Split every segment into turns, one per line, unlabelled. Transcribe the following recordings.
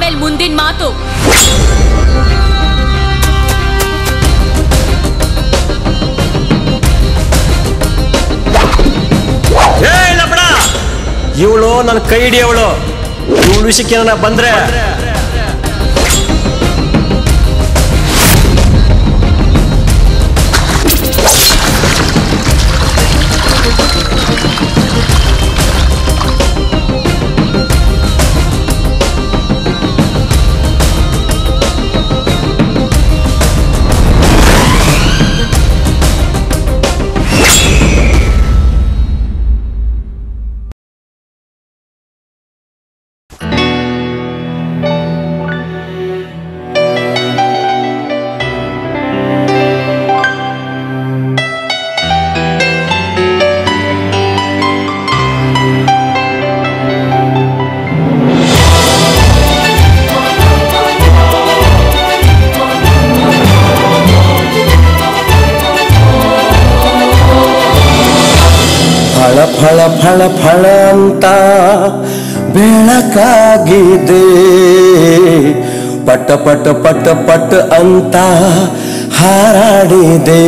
ಆಮೇಲೆ ಮುಂದಿನ ಮಾತು
ಏ ಲಪಡ ಇವಳು ನನ್ನ ಕೈ ಹಿಡಿಯವಳು ಇವಳು ವಿಷಯಕ್ಕೆ ಏನಾರ ಬಂದ್ರೆ
ಫಳ ಫಳ ಫಳ ಫಳ ಅಂತ ಬೆಳಕಾಗಿದೆ ಪಟ ಪಟ ಪಟ ಪಟ ಅಂತ ಹಾರಾಡಿದೆ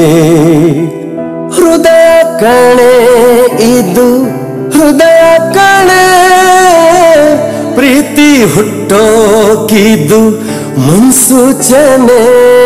ಹೃದಯ ಕಣೆ ಇದು ಹೃದಯ ಕಣೆ ಪ್ರೀತಿ ಹುಟ್ಟೋಕಿದು ಮುನ್ಸೂಚನೆ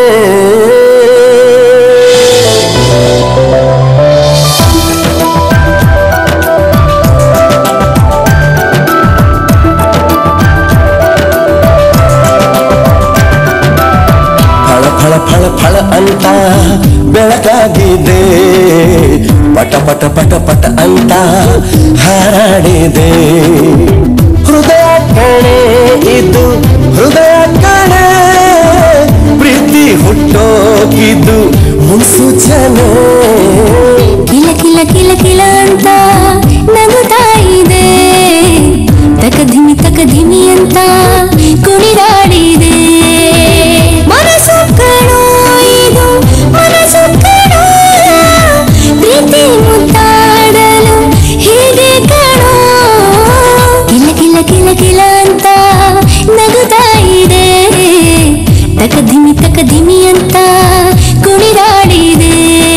ಫಳ ಫಳ ಫಳ ಫಳ ಅಂತ ಬೆಳಕಾಗಿದೆ ಪಟ ಪಟ ಪಟ ಪಟ ಅಂತ ಹಾರಾಡಿದೆ ಹೃದಯ ಕಣೆ ಇದು ಹೃದಯ ಕಣೆ ಪ್ರೀತಿ ಹುಟ್ಟೋಗಿದ್ದು ಮುನ್ಸೂಚನೆ
ಕಿಲ ಕಿಲ ಕಿಲ ಕಿಲ ಅಂತ ನಗುತ್ತಾ ಇದೆ ತಕ ಧಿಮಿ ತಕ ಧಿಮಿ ಅಂತ ಕುಣಿದಾಡಿದೆ ಮನಸ್ಸು ಕಣೋ ಇದು ಮನಸ್ಸು ಕಣೋ ಪ್ರೀತಿ ಮುತ್ತಾಡಲು ಹೀಗೆ ಕಣೋ ಕಿಲ ಕಿಲ ಕಿಲ ಕಿಲ ಅಂತ ನಗುತ್ತಾ ಇದೆ ತಕ ಧಿಮಿ ತಕ ಧಿಮಿ ಅಂತ ಕುಣಿದಾಡಿದೆ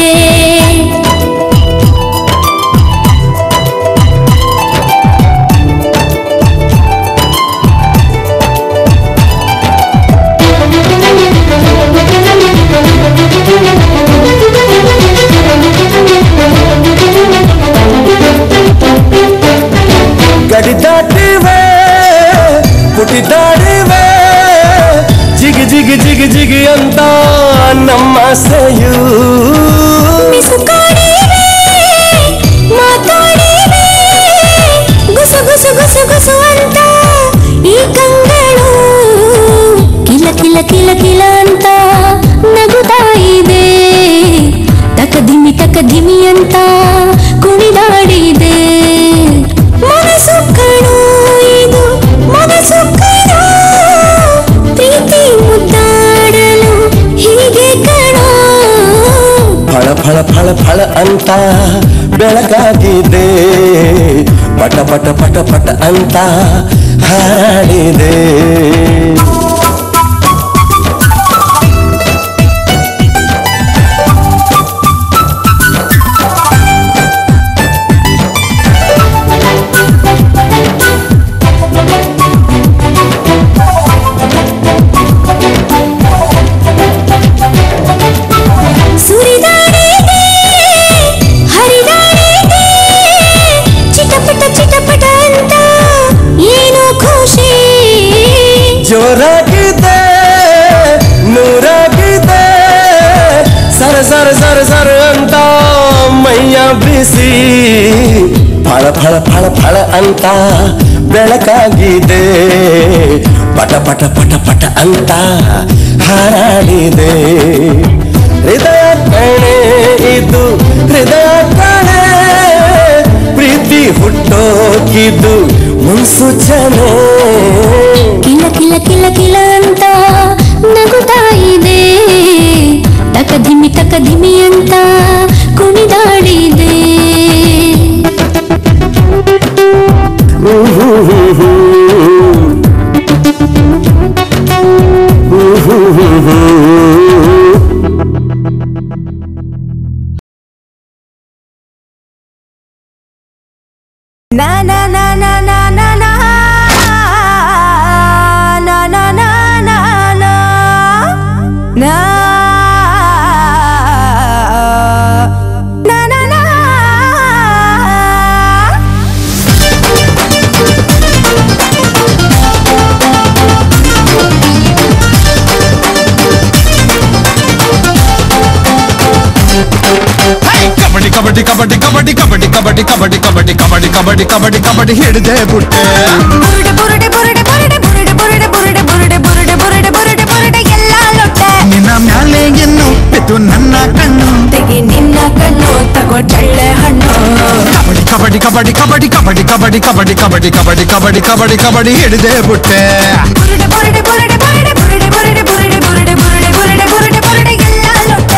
ಗಡಿ ದಾಟಿವೆ ಪುಟಿ ದಾಡಿವೆ ಜಿಗಿ ಜಿಗಿ ಜಿಗಿ ಜಿಗಿ ಅಂತ ನಮ್ಮ ಸೆಯು
ಮಿಸುಕಾಡಿವೆ, ಮಾತಾಡಿವೆ, ಗುಸು ಗುಸು ಗುಸು ಗುಸು ಅಂತ ಈ ಕಂಗಳು ಕಿಲ ಕಿಲ ಕಿಲ ಕಿಲ ಅಂತ ನಗುತ್ತಾ ಇದೆ ತಕ ಧಿಮಿ ತಕ ಧಿಮಿ ಅಂತ ಕುಣಿದಾಡಿದೆ ಮನಸ್ಸು ಕಣೋ ಇದು ಮನಸ್ಸು ಕಣೋ ಪ್ರೀತಿ ಮುದ್ದಾಡಲು ಹೀಗೆ ಕಣೋ
ಫಳ ಫಳ ಫಳ ಫಳ ಅಂತ ಬೆಳಕಾಗಿದೆ ಪಟ ಪಟ ಪಟ ಪಟ ಅಂತ ಹಾಡಿದೆ
ಸುರಿದಾಡಿದೆ ಹರಿದಾಡಿದೆ ಚಿಟಪಟ ಚಿಟಪಟ ಅಂತ ಏನು ಖುಷಿ
ಜೋರಾಗಿದೆ ನೂರಾಗಿದೆ ಸರ ಸರ ಸರ ಸರ ಅಂತ ಮೈಯ ಬಿಸಿ ಫಳ ಫಳ ಫಳ ಫಳ ಅಂತ ಬೆಳಕಾಗಿದೆ ಪಟ ಪಟ ಪಟ ಪಟ ಅಂತ ಹಾರಾಡಿದೆ ಹೃದಯ ಕಣೆ ಇದು ಹೃದಯ ಕಣೆ ಪ್ರೀತಿ ಹುಟ್ಟೋಕಿದ್ದು ಮುನ್ಸೂಚನೆ
ಕಿಲ ಕಿಲ ಕಿಲ ಕಿಲ ಅಂತ ನಗುತ್ತಾ ಇದೆ ತಕ ಧಿಮಿ ತಕ ಧಿಮಿ ಅಂತ ಕುಣಿದಾಡಿದೆ
ಹ್ಮ್ ಹ್ಮ್ ಹ್ಮ್ ಹ್ಮ್.
Na na na na na na na na na na na na na na na na
kabaddi kabaddi kabaddi kabaddi kabaddi kabaddi kabaddi kabaddi kabaddi kabaddi kabaddi kabaddi ಹಿಡಿದೆ ಬಿಟ್ಟೆ
ಬುರುಡೆ ಬುರುಡೆ ಬುರುಡೆ ಬುರುಡೆ ಬುರುಡೆ ಬುರುಡೆ ಬುರುಡೆ ಬುರುಡೆ ಬುರುಡೆ ಬುರುಡೆ ಬುರುಡೆ ಎಲ್ಲ ಲೊಟ್ಟೆ
ನಿನ್ನ ಮ್ಯಾಲೆ ಎನ್ನು ಬಿತ್ತು ನನ್ನ ಕಣ್ಣು
ತೆಗಿ ನಿನ್ನ ಕಣ್ಣು ತಗೋ ಚಳ್ಳೆ ಹಣ್ಣು
ಕಬಡ್ಡಿ ಕಬಡ್ಡಿ ಕಬಡ್ಡಿ ಕಬಡ್ಡಿ ಕಬಡ್ಡಿ ಕಬಡ್ಡಿ ಕಬಡ್ಡಿ ಕಬಡ್ಡಿ ಕಬಡ್ಡಿ ಕಬಡ್ಡಿ ಕಬಡ್ಡಿ ಹಿಡಿದೆ ಬಿಟ್ಟೆ
ಬುರುಡೆ ಬುರುಡೆ ಬುರುಡೆ ಬುರುಡೆ ಬುರುಡೆ ಬುರುಡೆ ಬುರುಡೆ ಬುರುಡೆ ಬುರುಡೆ ಬುರುಡೆ ಬುರುಡೆ ಬುರುಡೆ ಎಲ್ಲ ಲೊಟ್ಟೆ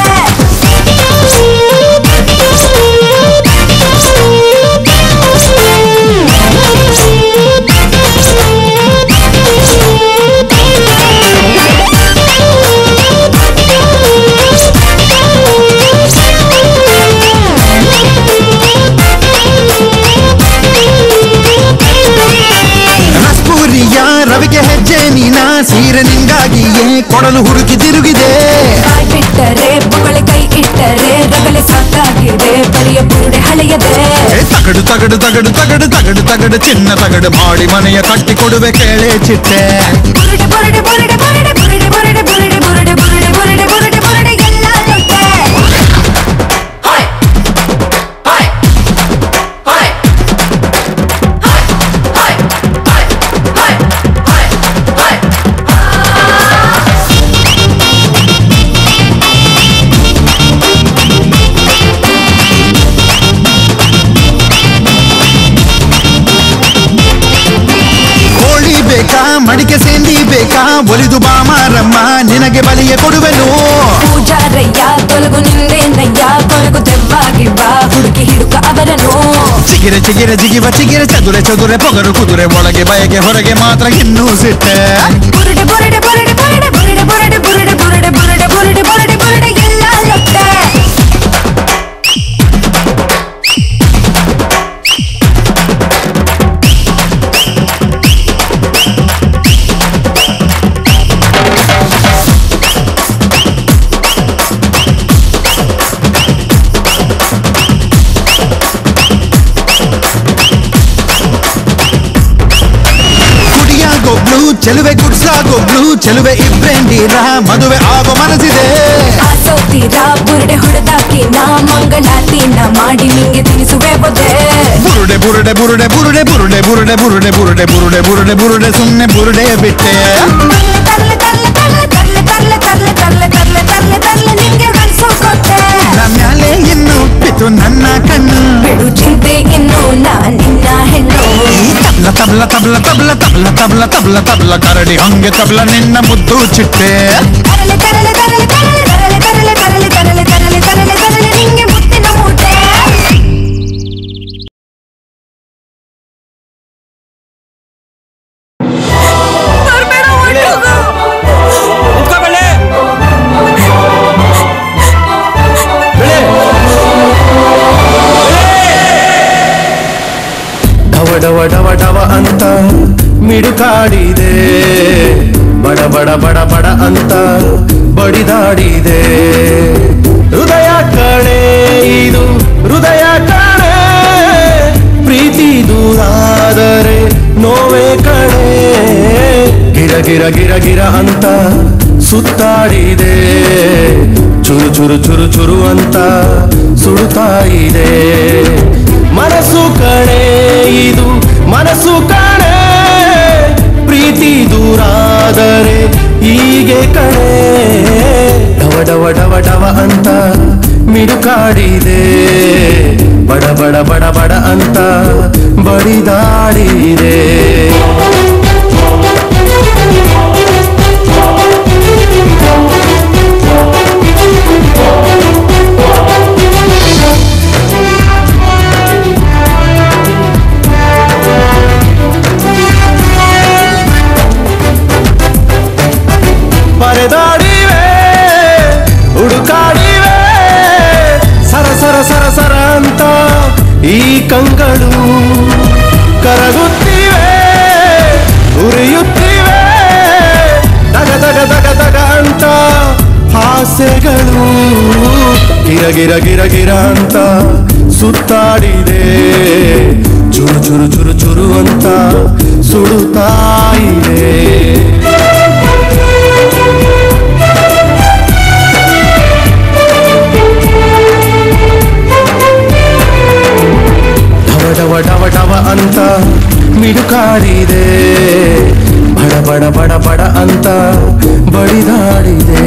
ರಸ್ಪೂರಿಯ ರವಿಗೆ ಹೆಜ್ಜೆ ನೀನ ಸೀರೆ ನಿಂಗಾಗಿಯೇ ಕೊಡಲು ಹುಡುಕಿ ತಿರುಗಿದೆ
ಬಾಯ್ ಬಿಟ್ಟರೆ ಬೊಗಳೆ ಕೈ ಇಟ್ಟರೆ ರಗಳೆ ಸಾಕಾಗಿದೆ ಬರಿಯ ಬುರುಡೆ ಹಳೆಯದೆ
ಏ, ತಗಡು ತಗಡು ತಗಡು ತಗಡು ತಗಡು ತಗಡು ಚಿನ್ನ ತಗಡು ಮಾಡಿ ಮನೆಯ ಕಟ್ಟಿ ಕೊಡುವೆ ಕೇಳೆ ಚಿಟ್ಟೆ
ಬುರುಡೆ ಬುರುಡೆ ಬುರುಡೆ ಬುರುಡೆ ಬುರುಡೆ ಬುರುಡೆ ಬುರುಡೆ ಬುರುಡೆ ಬುರುಡೆ ಬುರುಡೆ ಬುರುಡೆ ಬುರುಡೆ ಎಲ್ಲ ಲೊಟ್ಟೆ
ಕೋಳಿ ಬೇಕಾ ಮಡಿಕೆ ಸೇಂದಿ ಬೇಕಾ ಒಲಿದು ಬಾಮಾರಮ್ಮ ನಿನಗೆ ಬಲಿಯ ಕೊಡುವೆನು
ಪೂಜಾರಯ್ಯ ತೊಲಗು ನಿಂದೇನಯ್ಯ ಕೊರಗು ದೆವ್ವಾಗಿ ಬಾ ಹುಡುಕಿ ಹಿಡುಕ ಅವರನು
ಚಿಗಿರೆ ಚಿಗಿರೆ ಜಿಗಿವ ಚಿಗಿರೆ ಚದುರೆ ಚದುರೆ ಪೊಗರು ಕುದುರೆ ಒಳಗೆ ಬಯಗೆ ಹೊರಗೆ ಮಾತ್ರ ಇನ್ನೂ ಸಿಟ್ಟೆ
ಬುರುಡೆ ಬುರುಡೆ ಬುರುಡೆ ಬುರುಡೆ ಬುರುಡೆ ಬುರುಡೆ ಬುರುಡೆ ಬುರುಡೆ ಬುರುಡೆ ಬುರುಡೆ ಬುರುಡೆ ಬುರುಡೆ ಎಲ್ಲ ಲೊಟ್ಟೆ
ಕುಡಿಯಾಗೊಬ್ಳು ಚೆಲುವೆ ಗುಡ್ಸಾಗೊಬ್ಳು ಚೆಲುವೆ ಇಬ್ರೇಂಡೀರ ಮದುವೆ ಆಗೋ ಮನಸ್ಸಿದೆ
ಆಸೋತೀರ ಬುರುಡೆ ಹೊಡೆದಾಕಿ ನಾ ಮಂಗಳಾತಿನ ಮಾಡಿ ನಿಂಗೆ ತಿನಿಸುವೆ ಬೊದೆ
ಬುರುಡೆ ಬುರುಡೆ ಬುರುಡೆ ಬುರುಡೆ ಬುರುಡೆ ಬುರುಡೆ ಬುರುಡೆ ಬುರುಡೆ ಬುರುಡೆ ಬುರುಡೆ ಬುರುಡೆ ಸುಮ್ನೆ ಬುರುಡೆ ಬಿಟ್ಟೆ
ತರ್ಲೆ ತರ್ಲೆ ತರ್ಲೆ ತರ್ಲೆ ತರ್ಲೆ ತರ್ಲೆ ತರ್ಲೆ ತರ್ಲೆ ತರ್ಲೆ ತರ್ಲೆ ನಿಂಗೆ ಮನ್ಸು ಕೊಟ್ಟೆ
ನನ್ನ ಮ್ಯಾಲೆ ಇನ್ನು ಬಿತ್ತು ನನ್ನ ಕಣ್ಣು
ಬಿಡು ಚಿಂತೆ ಇನ್ನು ನಾ ನಿನ್ನ ಹೆಣ್ಣು
ತಬ್ಲ ತಬ್ಲ ತಬ್ಲ ತಬ್ಲ ತಬ್ಲ ತಬ್ಲ ತಬ್ಲ ತಬ್ಲ ಕರಡಿ ಹಂಗೆ ತಬ್ಲ ನಿನ್ನ ಮುದ್ದು ಚಿಟ್ಟೆ
ತರಲೆ ತರಲೆ ತರಲೆ ತರಲೆ ತರಲೆ ತರಲೆ ತರಲೆ ತರಲೆ ತರಲೆ ತರಲೆ ತರಲೆ ನಿಂಗೆ ಮುತ್ತಿನ ಮೂಟೆ ಬರ್ಬೇಡ ಹೊರ್ಟೋಗು.
ನಿಂತ್ಕೋ ಬೆಳ್ಳಿ ಬೆಳ್ಳಿ
ಡವ ಡವ ಡವ ಡವ ಅಂತ ಮಿಡುಕಾಡಿದೆ ಬಡ ಬಡ ಬಡ ಬಡ ಅಂತ ಬಡಿದಾಡಿದೆ ಹೃದಯ ಕಣೆ ಇದು ಹೃದಯ ಕಣೆ ಪ್ರೀತಿ ದೂರಾದರೆ ನೋವೇ ಕಣೆ ಗಿರ ಗಿರ ಗಿರ ಗಿರ ಅಂತ ಸುತ್ತಾಡಿದೆ ಚುರು ಚುರು ಚುರು ಚುರು ಅಂತ ಸುಡುತ್ತಾ ಇದೆ ಮನಸ್ಸು ಕಣೆ ಇದು ಮನಸ್ಸು ಕಣೆ ಪ್ರೀತಿ ದೂರಾದರೆ ಹೀಗೆ ಕಣೆ ಡವ ಡವ ಡವ ಡವ ಅಂತ ಮಿಡುಕಾಡಿದೆ ಬಡ ಬಡ ಬಡ ಬಡ ಅಂತ ಬಡಿದಾಡಿದೆ ಪರೆದಾಡಿವೆ ಹುಡುಕಾಡಿವೆ ಸರ ಸರ ಸರ ಸರ ಅಂತ ಈ ಕಂಗಳು ಕರಗುತ್ತಿವೆ ಉರಿಯುತ್ತಿವೆ ದಗ ದಗ ದಗ ದಗ ಅಂತ ಆಸೆಗಳು ಗಿರ ಗಿರ ಗಿರ ಗಿರ ಅಂತ ಸುತ್ತಾಡಿದೆ ಚುರು ಚುರು ಚುರು ಚುರು ಅಂತ ಸುಡುತ್ತಾ ಇದೆ ಢವ ಢವ ಢವ ಢವ ಅಂತ ಮಿಡುಕಾಡಿದೆ ಬಡ ಬಡ ಬಡ ಬಡ ಅಂತ ಬಡಿದಾಡಿದೆ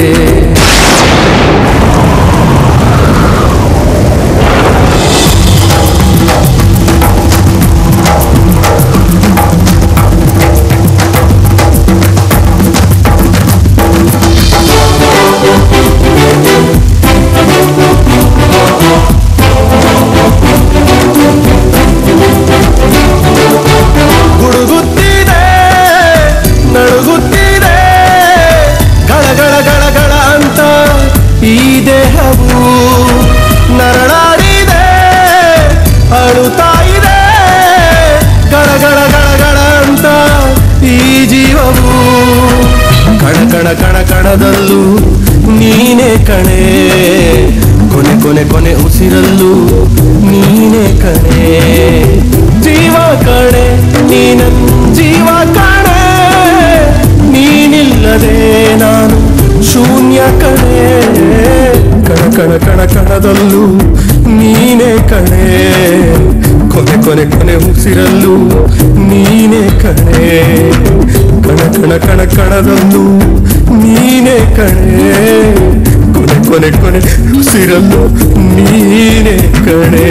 ಗುಡುಗುತ್ತಿದೆ ನಡುಗುತ್ತಿದೆ ಗಳ ಗಳ ಗಳ ಗಳ ಅಂತ ಈ ದೇಹವು ನರಳಾಡಿದೆ ಅಳುತ್ತಾ ಇದೆ ಗಳ ಗಳ ಗಳ ಗಳ ಅಂತ ಈ ಜೀವವು ಕಣ ಕಣ ಕಣ ಕಣದಲ್ಲೂ ನೀನೇ ಕಣೆ ಕೊನೆ ಕೊನೆ ಕೊನೆ ಉಸಿರಲ್ಲೂ ನೀನೇ ಕಣೆ ಜೀವ ಕಣೆ ನೀನನ್ ಜೀವ ಕಣೆ ನೀನಿಲ್ಲದೆ ನಾನು ಶೂನ್ಯ ಕಣೆ ಕಣ ಕಣ ಕಣ ಕಣದಲ್ಲೂ ನೀನೇ ಕಣೆ ಕೊನೆ ಕೊನೆ ಕೊನೆ ಉಸಿರಲ್ಲೂ ನೀನೇ ಕಣೆ ಕಣ ಕಣ ಕಣ ಕಣದಲ್ಲೂ ನೀನೇ ಕಣೆ ಕೊನೆ ಕೊನೆ ಕೊನೆ ಉಸಿರಲ್ಲೂ ನೀನೇ ಕಣೆ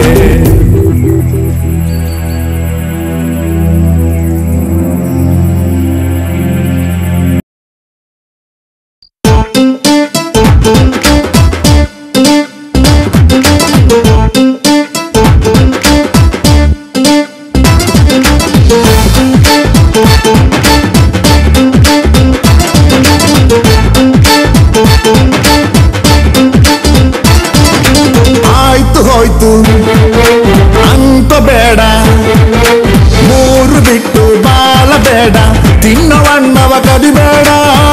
ಆಯ್ತು ಹೋಯ್ತು ಅಂತ ಬೇಡ ಮೂರು ಬಿಟ್ಟು ಬಾಳ ಬೇಡ ತಿನ್ನವಣ್ಣವ ಕದಿಬೇಡ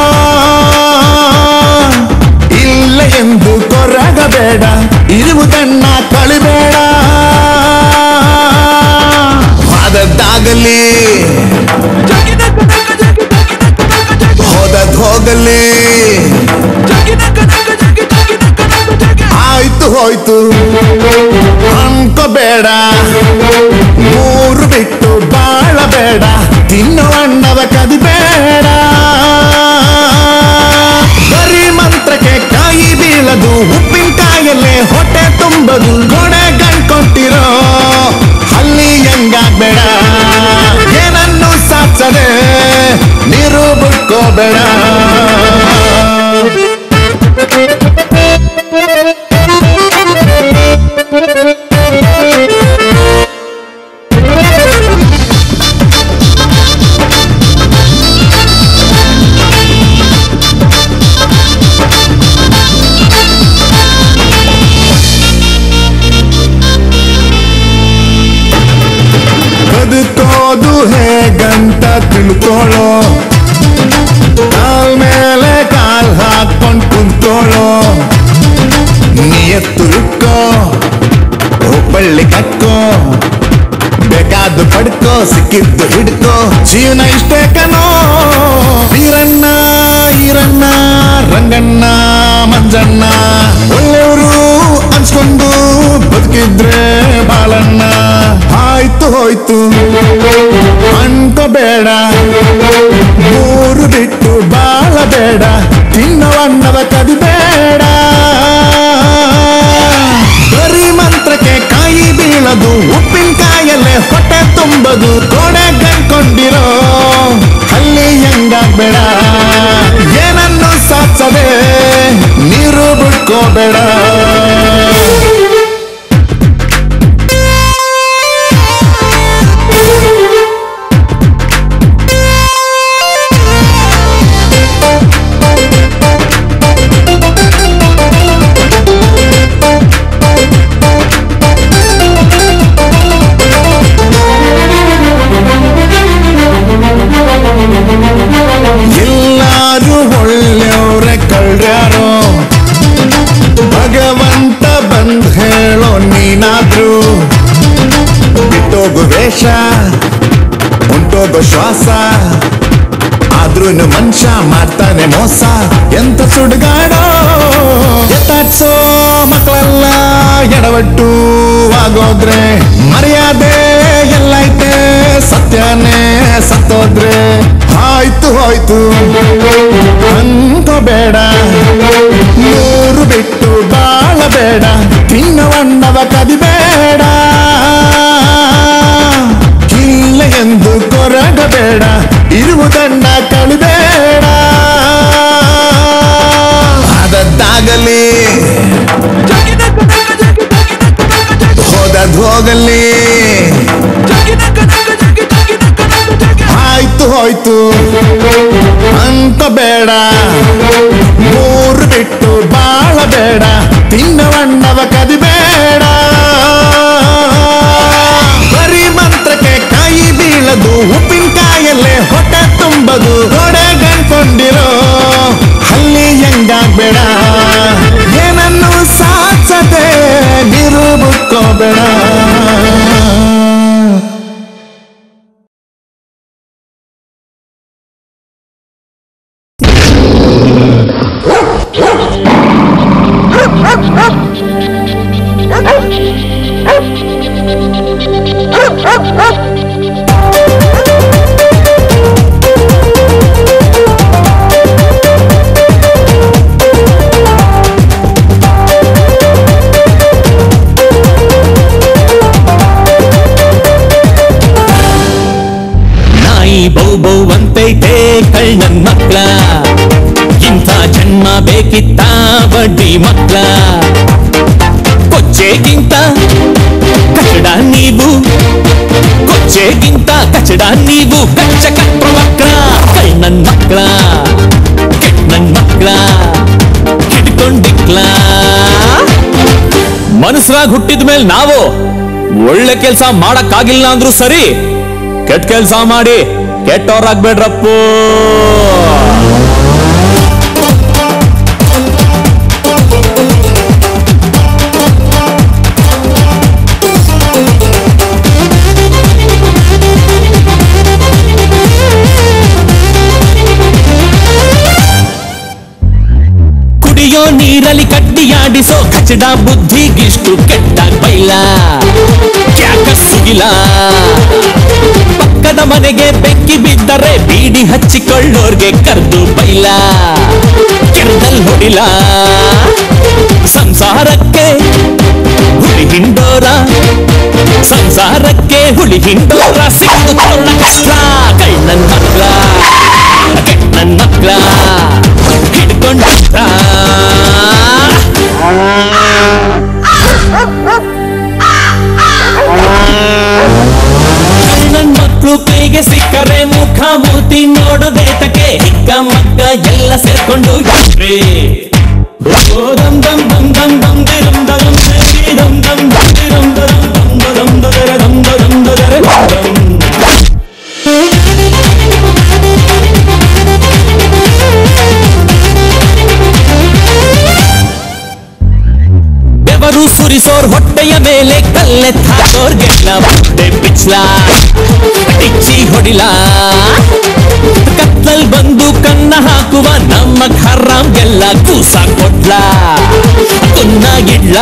ಇಲ್ಲ ಎಂದು ಕೊರಗಬೇಡ ಇರುವುದನ್ನ ಕಳಿಬೇಡ ಆದದ್ದಾಗಲಿ ಹೋದದ್ ಹೋಗಲಿ ಆಯ್ತು ಹೋಯ್ತು ಅನ್ಕೋಬೇಡ ಮೂರು ಬಿಟ್ಟು ಬಾಳ ಬೇಡ ತಿನ್ನುವಣ್ಣವ ಕದಿಬೇಡ ಬರೀ ಮಂತ್ರಕ್ಕೆ ಕಾಯಿ ಬೀಳದು ಉಪ್ಪಿನಕಾಯಲ್ಲೇ ಹೊಟ್ಟೆ ತುಂಬದು ಗೊಡೆ ಗಂಡ್ಕೊಟ್ಟಿರೋ ಹಲ್ಲಿ ಹೆಂಗಾಗ್ಬೇಡ ಏನನ್ನು ಸಾಚದೆ ನೀರು ಬಿಟ್ಕೋಬೇಡ ಬದುಕೋದು ಹೇಗಂತ ತಿಳ್ಕೊಳ್ಳೋ ಕಾಲ್ ಮೇಲೆ ಕಾಲ್ ಹಾಕೊಂಡ್ ಕುಂತ್ಕೊಳ್ಳೋ ನಿಯತ್ತು ಇಟ್ಕೋ ಒಬ್ಬಳ್ಳಿ ಕಟ್ಕೋ ಬೇಕಾದ್ದು ಪಡ್ಕೋ ಸಿಕ್ಕಿದ್ದು ಹಿಡ್ಕೋ ಜೀವನ ಇಷ್ಟೇ ಕನೋ ವೀರಣ್ಣ ಈರಣ್ಣ ರಂಗಣ್ಣ ಮಂಜಣ್ಣ ಒಳ್ಳೆಯವರು ಅನ್ಸ್ಕೊಂಡು ಬದುಕಿದ್ರೆ ಬಾಳಣ್ಣ ಆಯ್ತು ಹೋಯ್ತು ಅನ್ಕೋಬೇಡ ಮೂರು ಬಿಟ್ಟು ಬಾಳ ಬೇಡ ತಿನ್ನವಣ್ಣವ ಕದಿಬೇಡ ಬರೀ ಮಂತ್ರಕ್ಕೆ ಕಾಯಿ ಬೀಳದು ಉಪ್ಪಿನಕಾಯಲ್ಲೇ ಹೊಟ್ಟೆ ತುಂಬದು ಕೋಡೆ ಕಣ್ಕೊಂಡಿರೋ ಹಲ್ಲಿ ಹೆಂಗಾಗ್ಬೇಡ ಏನನ್ನು ಸಾಚದೆ ನೀರು ಬಿಟ್ಕೋಬೇಡ
ಬಿಟ್ಟೋಗು ವೇಷ ಉಂಟೋಗೋ ಶ್ವಾಸ ಆದ್ರೂನು ಮನುಷ್ಯ ಮಾಡ್ತಾನೆ ಮೋಸ ಎಂತ ಸುಡುಗಾಡೋ ಎತ್ತಾಡ್ಸೋ ಮಕ್ಕಳೆಲ್ಲ ಎಡವಟ್ಟು ಆಗೋದ್ರೆ ಮರ್ಯಾದೆ ಎಲ್ಲೈತೆ ಸತ್ಯನೇ ಸತ್ತೋದ್ರೆ ಆಯ್ತು ಹೋಯ್ತು ಅನ್ಕೋಬೇಡ ನೂರು ಬಿಟ್ಟು ಬಾಳಬೇಡ ತಿನ್ನವಣ್ಣವ ಕದಿಬೇಡ ಇಲ್ಲ ಎಂದು ಕೊರಗಬೇಡ ಇರುವುದನ್ನ ಕಳಿಬೇಡ ಆದದ್ದಾಗಲಿ ಹೋದದ್ ಹೋಗಲಿ ಆಯ್ತು ಹೋಯ್ತು ಅಂತ ಬೇಡ ಮೂರು ಬಿಟ್ಟು ಬಾಳಬೇಡ ತಿನ್ನವಣ್ಣವ ಕದಿಬೇಡ ಬರೀ ಮಂತ್ರಕ್ಕೆ ಕಾಯಿ ಬೀಳದು ಉಪ್ಪಿನಕಾಯಲ್ಲೇ ಹೊಟ್ಟೆ ತುಂಬದು ಗೋಡೆ ಗಂಡ್ಕೊಂಡಿರೋ ಹಲ್ಲಿ ಹೆಂಗಾಗ್ಬೇಡ ಏನನ್ನು ಸಾಧಿಸದೆ ನೀರು ಬುಕ್ಕೋಬೇಡ
ನಾಯಿ ಬೌ ಬೌ ಅಂತೈತೆ ಕಳ್ಳನ್ ಮಕ್ಳ ಇಂಥ ಜನ್ಮ ಬೇಕಿತ್ತ ಬಡ್ಡಿ ಮಕ್ಳ ಕೊಚ್ಚೆಗಿಂತ ಕಚಡ ನೀವು ಕೊಚ್ಚೆಗಿಂತ ಕಚಡ ನೀವು ಕಚ್ಚ ಕಟ್ಟ ಮಕ್ಳ ಕಳ್ಳನ್ ಮಕ್ಳ ಕೆಟ್ಟನ್ ಮಕ್ಳ ಹಿಡ್ಕೊಂಡಿಕ್ಲ ಮನಸ್ರಾಗ್ ಹುಟ್ಟಿದ ಮೇಲೆ ನಾವು ಒಳ್ಳೆ ಕೆಲ್ಸ ಮಾಡಕ್ಕಾಗಿಲ್ಲ ಅಂದ್ರೂ ಸರಿ ಕೆಟ್ಟ ಕೆಲ್ಸ ಮಾಡಿ ಕೆಟ್ಟವ್ರಾಗ್ಬೇಡ್ರಪ್ಪು ಕುಡಿಯೋ ನೀರಲ್ಲಿ ಕಡ್ಡಿಯಾಡಿಸೋ ಕಚಡ ಬುದ್ಧಿಗಿಷ್ಟು ಕೆಟ್ಟ ಬೈಲ ಕ್ಯಾಕ ಸಿಗಿಲ ಪಕ್ಕದ ಮನೆಗೆ ಬೆಂಕಿ ಬಿದ್ದರೆ ಬೀಡಿ ಹಚ್ಚಿಕೊಳ್ಳೋರ್ಗೆ ಕರ್ದು ಬೈಲ ಕೆರದಲ್ಲಿ ಹೊಡಿಲ ಸಂಸಾರಕ್ಕೆ ಹುಳಿ ಹಿಂಡೋರ ಸಂಸಾರಕ್ಕೆ ಹುಳಿ ಹಿಂಡೋರ ಸಿಕ್ಕು ತೋರಣ ಕಷ್ಟ ಕಳ್ಳನ್ ಮಕ್ಳ ಕೆಟ್ಟನ್ ಮಕ್ಳ ಹಿಡ್ಕೊಂಡಿದ್ದ ನನ್ ಮಕ್ಳು ಕೈಗೆ ಸಿಕ್ಕರೆ ಮುಖ ಮೂತಿ ನೋಡುದೇತಕ್ಕೆ ಹಿಕ್ಕ ಮಕ್ಕ ಎಲ್ಲ ಸೇರ್ಕೊಂಡು ಯಾಕ್ರಿ ಓ ದಮ್ ದಮ್ ದಮ್ ದಮ್ ದಮ್ ದಿರಂ ದರಂ ದಿರಿ ದಮ್ ದಮ್ ದಮ್ ದಿರಂ ದರಂ ದಮ್ ದರಂ ದದರ ದಮ್ ದರಂ ದದರ ದಮ್ ದಮ್. ಬೆವರು ಸುರಿಸೋರ್ ಹೊಟ್ಟೆಯ ಮೇಲೆ ಕಲ್ಲೆತ್ತಾಕೋರ್ಗೆಲ್ಲ ಹೊಟ್ಟೆ ಬಿಚ್ಲ ಟಿಚ್ಚಿ ಹೊಡಿಲ ಕತ್ತಲ್ ಬಂದು ಕನ್ನ ಹಾಕುವ ನಮ್ಮ ಖರ್ರಾಮ್ಗೆಲ್ಲ ಕೂಸ ಕೊಡ್ಲ ಕುನ್ನ ಇಡ್ಲ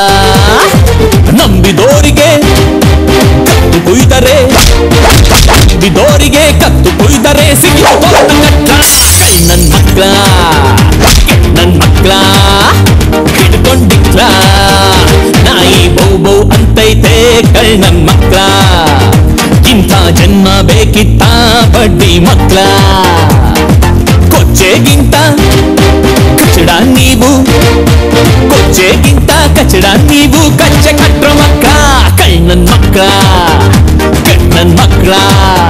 ನಂಬಿದೋರಿಗೆ ಕತ್ತು ಕುಯ್ದರೆ ನಂಬಿದೋರಿಗೆ ಕತ್ತು ಕುಯ್ದರೆ ಸಿಗಿದು ಕಟ್ಟ ಕೈ ನನ್ ಮಕ್ಳ ನನ್ ಮಕ್ಳ ಹಿಡ್ಕೊಂಡಿಕ್ಲ ನಾಯಿ ಬೌ ಬೌ ಅಂತೈತೆ ಕಳ್ಳನ್ ಮಕ್ಳ ಇಂಥ ಜನ್ಮ ಬೇಕಿತ್ತ ಬಡ್ಡಿ ಮಕ್ಳ ಕೊಚ್ಚೆಗಿಂತ ಕಚಡ ನೀವು ಕೊಚ್ಚೆಗಿಂತ ಕಚಡ ನೀವು ಕಚ್ಚೆ ಕಟ್ರ ಮಕ್ಳ ಕಳ್ಳನ್ ಮಕ್ಳ ಕಣ್ಣನ್ ಮಕ್ಳ